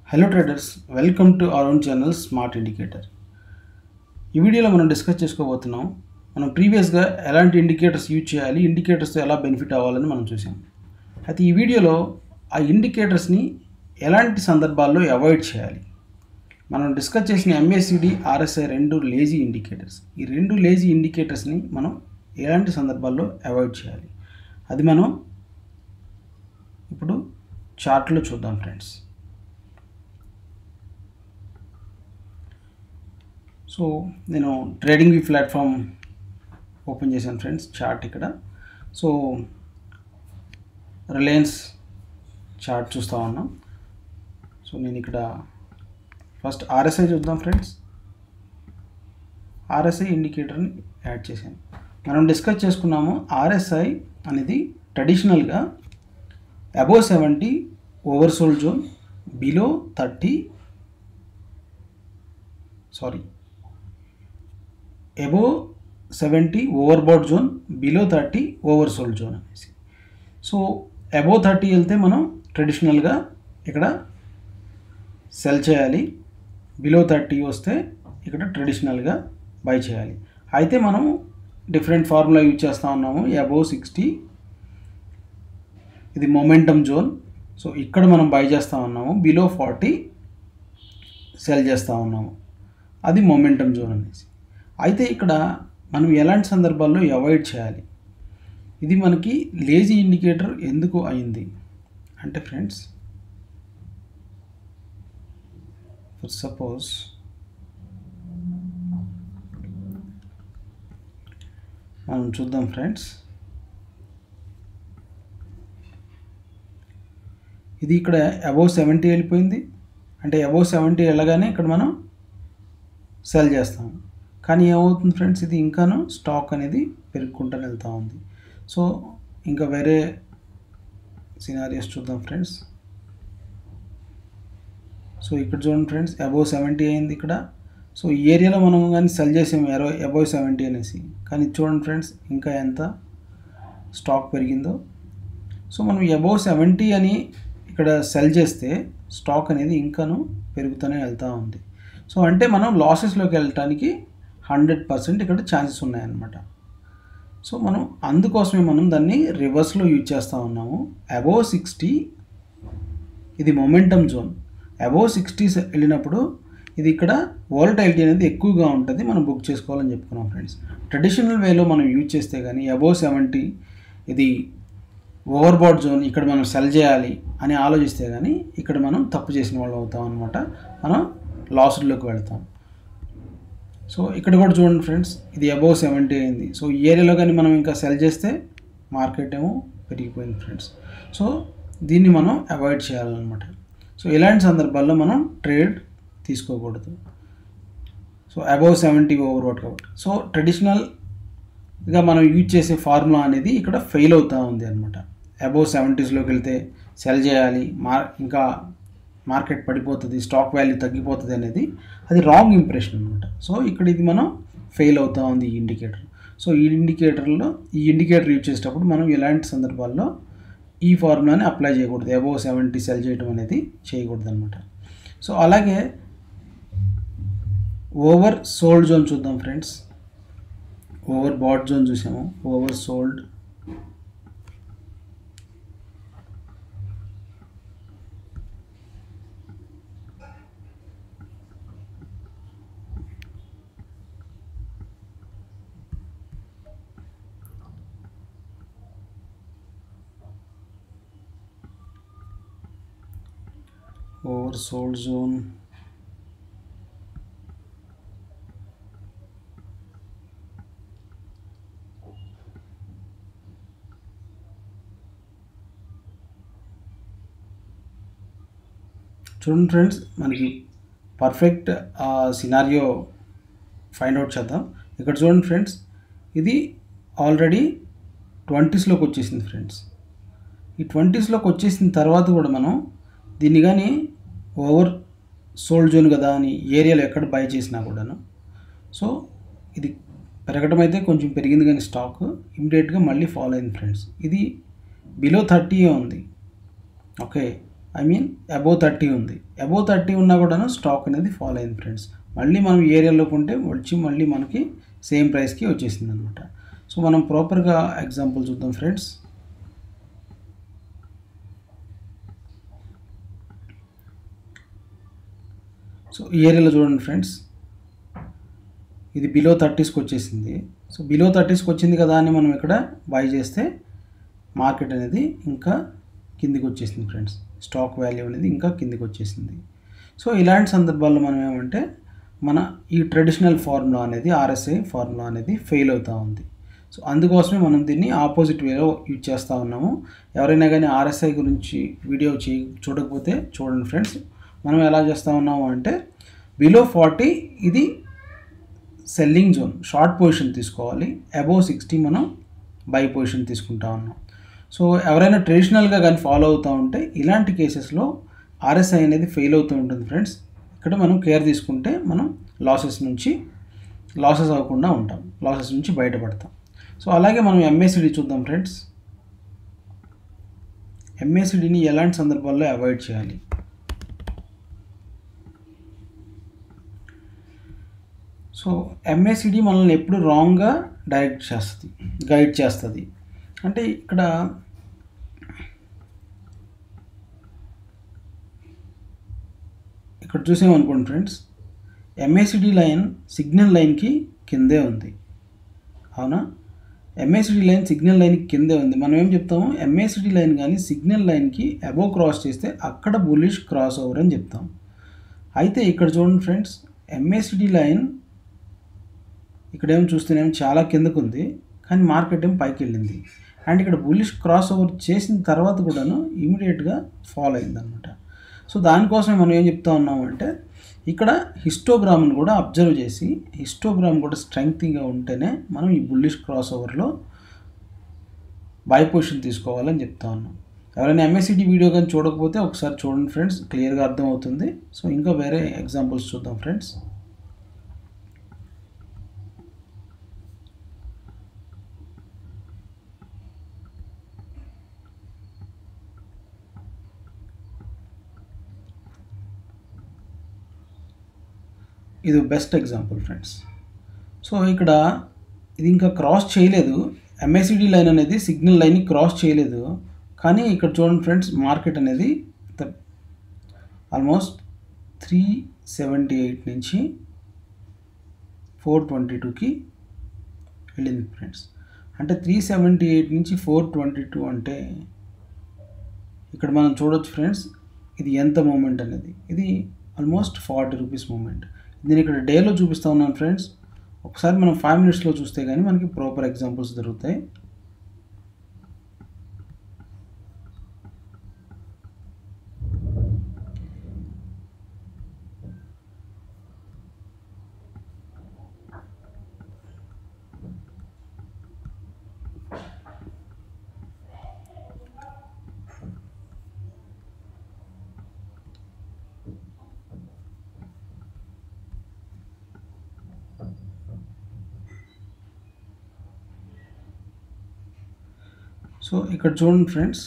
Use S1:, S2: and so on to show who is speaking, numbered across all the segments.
S1: hello traders welcome to our own channel smart indicator ఈ వీడియోలో మనం డిస్కస్ చేసుకోబోతున్నాం మనం ప్రీవియస్గా ఎలాంటి ఇండికేటర్స్ యూజ్ చేయాలి ఇండికేటర్స్ ఎలా బెనిఫిట్ అవ్వాలని మనం చూసాం అయితే ఈ వీడియోలో ఆ ఇండికేటర్స్ని ఎలాంటి సందర్భాల్లో అవాయిడ్ చేయాలి మనం డిస్కస్ చేసిన ఎంఏసిడి ఆర్ఎస్ఐ రెండు లేజీ ఇండికేటర్స్ ఈ రెండు లేజీ ఇండికేటర్స్ని మనం ఎలాంటి సందర్భాల్లో అవాయిడ్ చేయాలి అది మనం ఇప్పుడు చార్ట్లో చూద్దాం ఫ్రెండ్స్ సో నేను ట్రేడింగ్ వ్యూ ప్లాట్ఫామ్ ఓపెన్ చేశాను ఫ్రెండ్స్ చార్ట్ ఇక్కడ సో రిలయన్స్ చార్ట్ చూస్తూ ఉన్నాం సో నేను ఇక్కడ ఫస్ట్ ఆర్ఎస్ఐ చూద్దాం ఫ్రెండ్స్ ఆర్ఎస్ఐ ఇండికేటర్ని యాడ్ చేశాను మనం డిస్కస్ చేసుకున్నాము ఆర్ఎస్ఐ అనేది ట్రెడిషనల్గా above seventy over sold zone below thirty sorry above seventy over bought zone below thirty over sold zone అనేసి సో అబో థర్టీ వెళ్తే మనం ట్రెడిషనల్గా ఇక్కడ సెల్ చేయాలి బిలో థర్టీ వస్తే ఇక్కడ ట్రెడిషనల్గా బై చేయాలి అయితే మనం డిఫరెంట్ ఫార్ములా యూజ్ చేస్తూ ఉన్నాము అబోవ్ సిక్స్టీ ఇది మొమెంటమ్ జోన్ సో ఇక్కడ మనం బై చేస్తూ ఉన్నాము బిలో ఫార్టీ సెల్ చేస్తూ ఉన్నాము అది మొమెంటమ్ జోన్ అనేసి అయితే ఇక్కడ మనం ఎలాంటి సందర్భాల్లో అవాయిడ్ చేయాలి ఇది మనకి లేజీ ఇండికేటర్ ఎందుకు అయింది అంటే ఫ్రెండ్స్ ఫర్ సపోజ్ మనం చూద్దాం ఫ్రెండ్స్ ఇది ఇక్కడ అబౌవ్ సెవెంటీ వెళ్ళిపోయింది అంటే అబౌవ్ సెవెంటీ వెళ్ళగానే ఇక్కడ మనం సెల్ చేస్తాం కానీ ఏమవుతుంది ఫ్రెండ్స్ ఇది ఇంకాను స్టాక్ అనేది పెరుగుకుంటూనే వెళ్తూ ఉంది సో ఇంకా వేరే సినారియస్ చూద్దాం ఫ్రెండ్స్ సో ఇక్కడ చూడండి ఫ్రెండ్స్ అబౌవ్ సెవెంటీ అయింది ఇక్కడ సో ఈ ఏరియాలో మనం కానీ సెల్ చేసాము అరవై అబౌవ్ సెవెంటీ అనేసి కానీ చూడండి ఫ్రెండ్స్ ఇంకా ఎంత స్టాక్ పెరిగిందో సో మనం అబౌవ్ సెవెంటీ అని ఇక్కడ సెల్ చేస్తే స్టాక్ అనేది ఇంకాను పెరుగుతూనే వెళ్తూ ఉంది సో అంటే మనం లాసెస్లోకి వెళ్ళటానికి హండ్రెడ్ పర్సెంట్ ఇక్కడ ఛాన్సెస్ ఉన్నాయన్నమాట సో మనం అందుకోసమే మనం దాన్ని రివర్స్లో యూజ్ చేస్తూ ఉన్నాము అబోవ్ సిక్స్టీ ఇది మొమెంటమ్ జోన్ అబోవ్ సిక్స్టీ వెళ్ళినప్పుడు ఇది ఇక్కడ వాలటైలిటీ అనేది ఎక్కువగా ఉంటుంది మనం బుక్ చేసుకోవాలని చెప్పుకున్నాం ఫ్రెండ్స్ ట్రెడిషనల్ వేలో మనం యూజ్ చేస్తే కానీ అబోవ్ సెవెంటీ ఇది ఓవర్బాడ్ జోన్ ఇక్కడ మనం సెల్ చేయాలి అని ఆలోచిస్తే కానీ ఇక్కడ మనం తప్పు చేసిన వాళ్ళు అవుతాం అనమాట మనం లాస్లోకి వెళ్తాం సో ఇక్కడ కూడా చూడండి ఫ్రెండ్స్ ఇది అబౌవ్ సెవెంటీ అయింది సో ఈ ఏరియాలో కానీ మనం ఇంకా సెల్ చేస్తే మార్కెట్ ఏమో పెరిగిపోయింది ఫ్రెండ్స్ సో దీన్ని మనం అవాయిడ్ చేయాలన్నమాట సో ఇలాంటి సందర్భాల్లో మనం ట్రేడ్ తీసుకోకూడదు so above seventy over bought కాబట్టి సో ట్రెడిషనల్గా మనం యూజ్ చేసే ఫార్ములా అనేది ఇక్కడ ఫెయిల్ అవుతూ ఉంది అనమాట అబౌవ్ సెవెంటీస్లోకి వెళ్తే సెల్ చేయాలి మార్ ఇంకా మార్కెట్ పడిపోతుంది స్టాక్ వాల్యూ తగ్గిపోతుంది అనేది అది రాంగ్ ఇంప్రెషన్ అనమాట సో ఇక్కడ ఇది మనం ఫెయిల్ అవుతా ఉంది ఈ ఇండికేటర్ సో ఈ ఇండికేటర్లో ఈ ఇండికేటర్ యూజ్ చేసేటప్పుడు మనం ఎలాంటి సందర్భాల్లో ఈ ఫార్ములాని అప్లై చేయకూడదు అబోవ్ సెవెంటీ సెల్ చేయడం అనేది చేయకూడదు అనమాట సో అలాగే ఓవర్ సోల్డ్ జోన్ చూద్దాం ఫ్రెండ్స్ ఓవర్ బాట్ జోన్ చూసాము ఓవర్ సోల్డ్ oversold zone చూడండి ఫ్రెండ్స్ మనకి పర్ఫెక్ట్ సినారియో ఫైండ్ అవుట్ చేద్దాం ఇక్కడ చూడండి ఫ్రెండ్స్ ఇది ఆల్రెడీ ట్వంటీస్లోకి వచ్చేసింది ఫ్రెండ్స్ ఈ ట్వంటీస్లోకి వచ్చేసిన తర్వాత కూడా మనం దీన్ని కానీ ఓవర్ సోల్డ్ జోన్ కదా అని ఏరియాలో ఎక్కడ బై చేసినా కూడాను సో ఇది పెరగడం అయితే కొంచెం పెరిగింది కానీ స్టాక్ ఇమీడియట్గా మళ్ళీ ఫాలో అయింది ఫ్రెండ్స్ ఇది బిలో థర్టీయే ఉంది okay I mean above thirty ఉంది అబోవ్ థర్టీ ఉన్నా కూడాను స్టాక్ అనేది ఫాలో అయింది ఫ్రెండ్స్ మళ్ళీ మనం ఏరియాలోకి ఉంటే వచ్చి మళ్ళీ మనకి సేమ్ ప్రైస్కి వచ్చేసింది అనమాట సో మనం ప్రాపర్గా ఎగ్జాంపుల్ చూద్దాం ఫ్రెండ్స్ సో ఈ ఏరియాలో చూడండి ఫ్రెండ్స్ ఇది బిలో థర్టీస్కి వచ్చేసింది సో బిలో థర్టీస్కి వచ్చింది కదా అని మనం ఇక్కడ బై చేస్తే మార్కెట్ అనేది ఇంకా కిందికి వచ్చేసింది ఫ్రెండ్స్ స్టాక్ వాల్యూ అనేది ఇంకా కిందికి వచ్చేసింది సో ఇలాంటి సందర్భాల్లో మనం ఏమంటే మన ఈ ట్రెడిషనల్ ఫార్ములా అనేది ఆర్ఎస్ఐ ఫార్ములా అనేది ఫెయిల్ అవుతూ ఉంది సో అందుకోసమే మనం దీన్ని ఆపోజిట్ వేలో యూజ్ చేస్తూ ఉన్నాము ఎవరైనా కానీ ఆర్ఎస్ఐ గురించి వీడియో చే చూడకపోతే చూడండి ఫ్రెండ్స్ మనం ఎలా చేస్తూ ఉన్నాము అంటే బిలో ఫార్టీ ఇది సెల్లింగ్ జోన్ షార్ట్ పొజిషన్ తీసుకోవాలి అబోవ్ సిక్స్టీ మనం బై పొజిషన్ తీసుకుంటా ఉన్నాం సో ఎవరైనా ట్రెడిషనల్గా కానీ ఫాలో అవుతూ ఉంటే ఇలాంటి కేసెస్లో ఆర్ఎస్ఐ అనేది ఫెయిల్ అవుతూ ఉంటుంది ఫ్రెండ్స్ ఇక్కడ మనం కేర్ తీసుకుంటే మనం లాసెస్ నుంచి లాసెస్ అవ్వకుండా ఉంటాం లాసెస్ నుంచి బయటపడతాం సో అలాగే మనం ఎంఏసిడి చూద్దాం ఫ్రెండ్స్ ఎంఏసిడిని ఎలాంటి సందర్భాల్లో అవాయిడ్ చేయాలి సో ఎంఏసిడి మనల్ని ఎప్పుడు రాంగ్గా డైరెక్ట్ చేస్తుంది గైడ్ చేస్తుంది అంటే ఇక్కడ ఇక్కడ చూసామనుకోండి ఫ్రెండ్స్ ఎంఏసిడి లైన్ సిగ్నల్ లైన్కి కిందే ఉంది అవునా ఎంఏసిడి లైన్ సిగ్నల్ లైన్కి కిందే ఉంది మనం ఏం చెప్తాము ఎంఏసిడి లైన్ కానీ సిగ్నల్ లైన్కి అబోవ్ క్రాస్ చేస్తే అక్కడ బుల్లిష్ క్రాస్ ఓవర్ అని చెప్తాం అయితే ఇక్కడ చూడండి ఫ్రెండ్స్ ఎంఏసిడి లైన్ ఇక్కడ ఏం చూస్తేనేమో చాలా కిందకు ఉంది కానీ మార్కెట్ ఏం పైకి వెళ్ళింది అండ్ ఇక్కడ బుల్లిష్ క్రాస్ ఓవర్ చేసిన తర్వాత కూడాను ఇమీడియట్గా ఫాలో అయిందనమాట సో దానికోసం మనం ఏం చెప్తా ఉన్నామంటే ఇక్కడ హిస్టోగ్రామ్ని కూడా అబ్జర్వ్ చేసి హిస్టోగ్రామ్ కూడా స్ట్రెంగ్తింగ్గా ఉంటేనే మనం ఈ బుల్లిష్ క్రాస్ ఓవర్లో బై పొజిషన్ తీసుకోవాలని చెప్తా ఉన్నాం ఎవరైనా ఎంఎస్సిడి వీడియో కానీ చూడకపోతే ఒకసారి చూడండి ఫ్రెండ్స్ క్లియర్గా అర్థమవుతుంది సో ఇంకా వేరే ఎగ్జాంపుల్స్ చూద్దాం ఫ్రెండ్స్ ఇది బెస్ట్ ఎగ్జాంపుల్ ఫ్రెండ్స్ సో ఇక్కడ ఇది ఇంకా క్రాస్ చేయలేదు ఎంఎస్సిడి లైన్ అనేది సిగ్నల్ లైన్ని క్రాస్ చేయలేదు కానీ ఇక్కడ చూడండి ఫ్రెండ్స్ మార్కెట్ అనేది ఆల్మోస్ట్ త్రీ సెవెంటీ ఎయిట్ నుంచి ఫోర్ ట్వంటీ టూకి వెళ్ళింది ఫ్రెండ్స్ అంటే త్రీ సెవెంటీ ఎయిట్ నుంచి ఫోర్ ట్వంటీ టూ అంటే ఇక్కడ మనం చూడొచ్చు ఫ్రెండ్స్ ఇది ఎంత మూమెంట్ అనేది ఇది ఆల్మోస్ట్ ఫార్టీ రూపీస్ మూమెంట్ నేను ఇక్కడ డేలో చూపిస్తా ఉన్నాను ఫ్రెండ్స్ ఒకసారి మనం ఫైవ్ మినిట్స్లో చూస్తే కానీ మనకి ప్రాపర్ ఎగ్జాంపుల్స్ దొరుకుతాయి సో ఇక్కడ చూడండి ఫ్రెండ్స్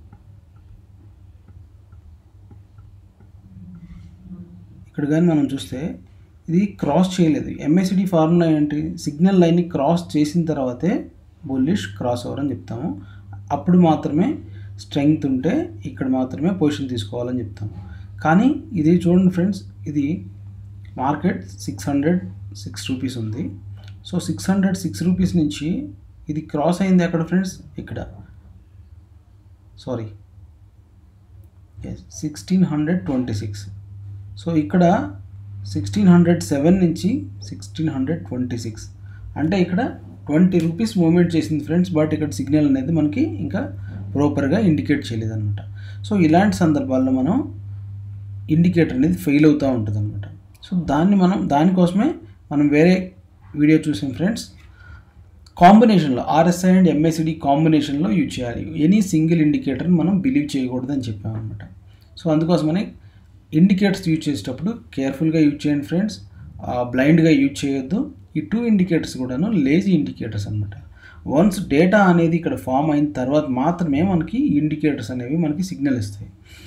S1: ఇక్కడ కానీ మనం చూస్తే ఇది క్రాస్ చేయలేదు ఎంఎస్సిడి ఫార్ములా ఏంటి సిగ్నల్ లైన్ని క్రాస్ చేసిన తర్వాతే బుల్లిష్ క్రాస్ ఓవర్ అని చెప్తాము అప్పుడు మాత్రమే స్ట్రెంగ్త్ ఉంటే ఇక్కడ మాత్రమే పొజిషన్ తీసుకోవాలని చెప్తాము కానీ ఇది చూడండి ఫ్రెండ్స్ ఇది market six hundred six rupees ఉంది so six hundred six rupees నుంచి ఇది క్రాస్ అయింది ఎక్కడ ఫ్రెండ్స్ ఇక్కడ sorry yes sixteen hundred twenty six so ఇక్కడ సిక్స్టీన్ హండ్రెడ్ సెవెన్ నుంచి సిక్స్టీన్ హండ్రెడ్ ట్వంటీ సిక్స్ అంటే ఇక్కడ ట్వంటీ రూపీస్ మూమెంట్ చేసింది ఫ్రెండ్స్ బట్ ఇక్కడ సిగ్నల్ అనేది మనకి ఇంకా ప్రాపర్గా ఇండికేట్ చేయలేదన్నమాట సో ఇలాంటి సందర్భాల్లో మనం ఇండికేటర్ అనేది ఫెయిల్ అవుతూ ఉంటుంది అనమాట సో దాన్ని మనం దానికోసమే మనం వేరే వీడియో చూసాం ఫ్రెండ్స్ కాంబినేషన్లో ఆర్ఎస్ఐ అండ్ ఎంఎస్సిడి కాంబినేషన్లో యూజ్ చేయాలి ఎనీ సింగిల్ ఇండికేటర్ని మనం బిలీవ్ చేయకూడదు అని చెప్పామన్నమాట సో అందుకోసమని ఇండికేటర్స్ యూజ్ చేసేటప్పుడు కేర్ఫుల్గా యూజ్ చేయండి ఫ్రెండ్స్ బ్లైండ్గా యూజ్ చేయొద్దు ఈ టూ ఇండికేటర్స్ కూడాను లేజీ ఇండికేటర్స్ అనమాట వన్స్ డేటా అనేది ఇక్కడ ఫామ్ అయిన తర్వాత మాత్రమే మనకి ఇండికేటర్స్ అనేవి మనకి సిగ్నల్ ఇస్తాయి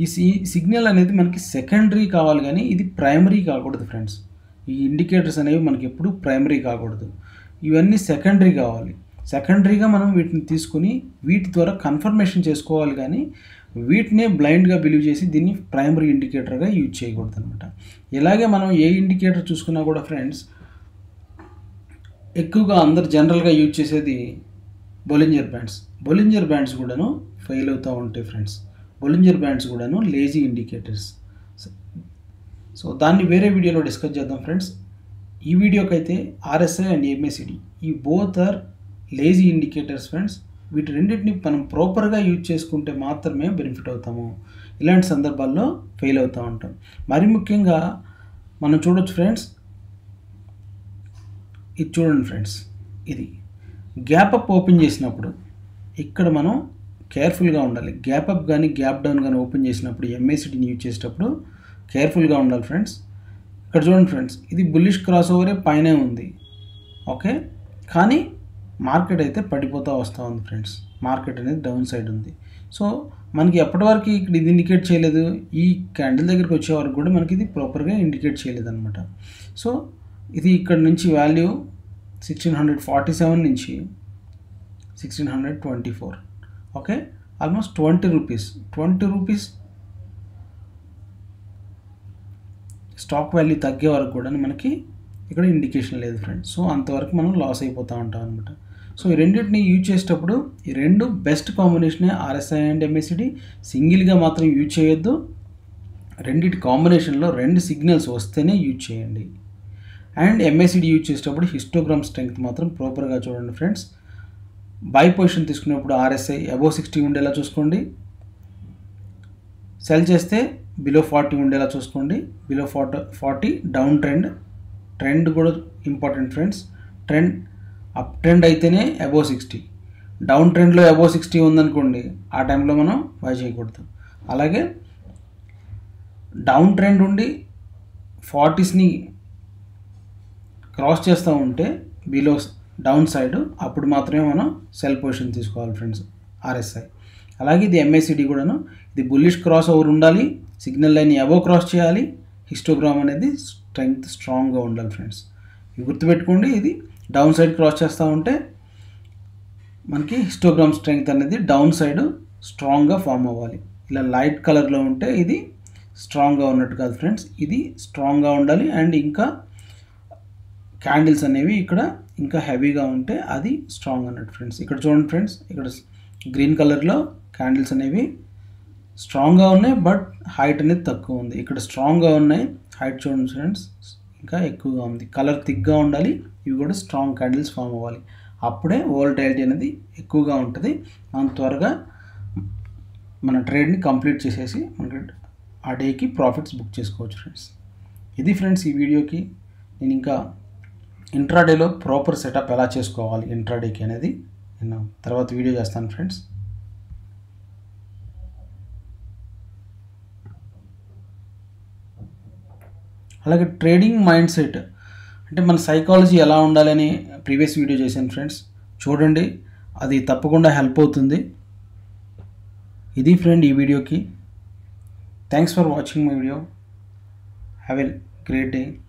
S1: ఈ సి సిగ్నల్ అనేది మనకి సెకండరీ కావాలి కానీ ఇది ప్రైమరీ కాకూడదు ఫ్రెండ్స్ ఈ ఇండికేటర్స్ అనేవి మనకి ఎప్పుడు ప్రైమరీ కాకూడదు ఇవన్నీ సెకండరీ కావాలి సెకండరీగా మనం వీటిని తీసుకుని వీటి ద్వారా కన్ఫర్మేషన్ చేసుకోవాలి కానీ వీటినే బ్లైండ్గా బిలీవ్ చేసి దీన్ని ప్రైమరీ ఇండికేటర్గా యూజ్ చేయకూడదు అనమాట ఇలాగే మనం ఏ ఇండికేటర్ చూసుకున్నా కూడా ఫ్రెండ్స్ ఎక్కువగా అందరు జనరల్గా యూజ్ చేసేది బొలింజర్ బ్యాండ్స్ బొలింజర్ బ్యాండ్స్ కూడాను ఫెయిల్ అవుతూ ఉంటాయి ఫ్రెండ్స్ బొలింజర్ బ్యాండ్స్ కూడాను లేజీ ఇండికేటర్స్ సో దాన్ని వేరే వీడియోలో డిస్కస్ చేద్దాం ఫ్రెండ్స్ ఈ వీడియోకి అయితే ఆర్ఎస్ఐ అండ్ ఎంఏసిడి ఈ both are lazy indicators friends వీటి రెండింటిని మనం ప్రాపర్గా యూజ్ చేసుకుంటే మాత్రమే బెనిఫిట్ అవుతాము ఇలాంటి సందర్భాల్లో ఫెయిల్ అవుతూ ఉంటాం మరి ముఖ్యంగా మనం చూడొచ్చు ఫ్రెండ్స్ ఇది చూడండి ఫ్రెండ్స్ ఇది గ్యాప్ అప్ ఓపెన్ చేసినప్పుడు ఇక్కడ మనం కేర్ఫుల్గా ఉండాలి గ్యాప్ అప్ కానీ గ్యాప్ డౌన్ కానీ ఓపెన్ చేసినప్పుడు ఎంఏసిటీని యూజ్ చేసేటప్పుడు కేర్ఫుల్గా ఉండాలి ఫ్రెండ్స్ ఇక్కడ చూడండి ఫ్రెండ్స్ ఇది బుల్లిష్ క్రాస్ ఓవరే పైనే ఉంది ఓకే కానీ మార్కెట్ అయితే పడిపోతూ వస్తూ ఉంది ఫ్రెండ్స్ మార్కెట్ అనేది డౌన్ సైడ్ ఉంది సో మనకి ఎప్పటివరకు ఇక్కడ ఇది ఇండికేట్ చేయలేదు ఈ క్యాండిల్ దగ్గరికి వచ్చే వరకు కూడా మనకి ఇది ప్రాపర్గా ఇండికేట్ చేయలేదు అనమాట సో ఇది ఇక్కడ నుంచి value sixteen hundred forty seven నుంచి sixteen hundred twenty four okay almost twenty rupees twenty rupees stock value తగ్గే వరకు కూడా మనకి ఇక్కడ ఇండికేషన్ లేదు ఫ్రెండ్స్ సో అంతవరకు మనం లాస్ అయిపోతూ ఉంటాం అనమాట సో ఈ రెండింటిని యూజ్ చేసేటప్పుడు ఈ రెండు బెస్ట్ కాంబినేషనే ఆర్ఎస్ఐ అండ్ ఎంఎస్సిడి సింగిల్గా మాత్రం యూజ్ చేయొద్దు రెండింటి కాంబినేషన్లో రెండు సిగ్నల్స్ వస్తేనే యూజ్ చేయండి అండ్ ఎంఎస్సిడి యూజ్ చేసేటప్పుడు హిస్టోగ్రామ్ స్ట్రెంగ్త్ మాత్రం ప్రాపర్గా చూడండి ఫ్రెండ్స్ బై పొజిషన్ తీసుకునేప్పుడు ఆర్ఎస్ఐ అబోవ్ సిక్స్టీ ఉండేలా చూసుకోండి సెల్ చేస్తే బిలో ఫార్టీ ఉండేలా చూసుకోండి below forty forty down trend trend కూడా important friends trend up trend అయితేనే అబోవ్ సిక్స్టీ డౌన్ ట్రెండ్లో అబోవ్ సిక్స్టీ ఉందనుకోండి ఆ టైంలో మనం బై చేయకూడదు అలాగే డౌన్ ట్రెండ్ ఉండి ఫార్టీస్ని క్రాస్ చేస్తూ ఉంటే బిలో డౌన్ సైడ్ అప్పుడు మాత్రమే మనం సెల్ పొజిషన్ తీసుకోవాలి ఫ్రెండ్స్ ఆర్ఎస్ఐ అలాగే ఇది ఎంఏసిడి కూడాను ఇది బుల్లిష్ క్రాస్ ఓవర్ ఉండాలి సిగ్నల్ లైన్ అబోవ్ క్రాస్ చేయాలి హిస్టోగ్రామ్ అనేది స్ట్రెంగ్త్ స్ట్రాంగ్గా ఉండాలి ఫ్రెండ్స్ ఇవి గుర్తుపెట్టుకోండి ఇది డౌన్ సైడ్ క్రాస్ చేస్తూ ఉంటే మనకి హిస్టోగ్రామ్ స్ట్రెంగ్త్ అనేది డౌన్ సైడ్ స్ట్రాంగ్గా ఫామ్ అవ్వాలి ఇలా లైట్ కలర్లో ఉంటే ఇది స్ట్రాంగ్గా ఉన్నట్టు కాదు ఫ్రెండ్స్ ఇది స్ట్రాంగ్గా ఉండాలి అండ్ ఇంకా క్యాండిల్స్ అనేవి ఇక్కడ ఇంకా హెవీగా ఉంటే అది స్ట్రాంగ్ అన్నట్టు ఫ్రెండ్స్ ఇక్కడ చూడండి ఫ్రెండ్స్ ఇక్కడ గ్రీన్ కలర్లో క్యాండిల్స్ అనేవి స్ట్రాంగ్గా ఉన్నాయి బట్ హైట్ అనేది తక్కువ ఉంది ఇక్కడ స్ట్రాంగ్గా ఉన్నాయి హైట్ చూడండి ఫ్రెండ్స్ ఇంకా ఎక్కువగా ఉంది కలర్ థిక్గా ఉండాలి ఇవి కూడా స్ట్రాంగ్ క్యాండిల్స్ ఫామ్ అవ్వాలి అప్పుడే వోల్టైలిటీ అనేది ఎక్కువగా ఉంటుంది మనం త్వరగా మన ట్రేడ్ని కంప్లీట్ చేసేసి మనకి ఆ డేకి ప్రాఫిట్స్ బుక్ చేసుకోవచ్చు ఫ్రెండ్స్ ఇది ఫ్రెండ్స్ ఈ వీడియోకి నేను ఇంకా ఇంట్రాడేలో ప్రాపర్ సెటప్ ఎలా చేసుకోవాలి ఇంట్రాడేకి అనేది నేను తర్వాత వీడియో చేస్తాను ఫ్రెండ్స్ అలాగే ట్రేడింగ్ మైండ్ సెట్ అంటే మన సైకాలజీ ఎలా ఉండాలని ప్రీవియస్ వీడియో చేశాను ఫ్రెండ్స్ చూడండి అది తప్పకుండా హెల్ప్ అవుతుంది ఇది ఫ్రెండ్ ఈ వీడియోకి thanks for watching my video have a great day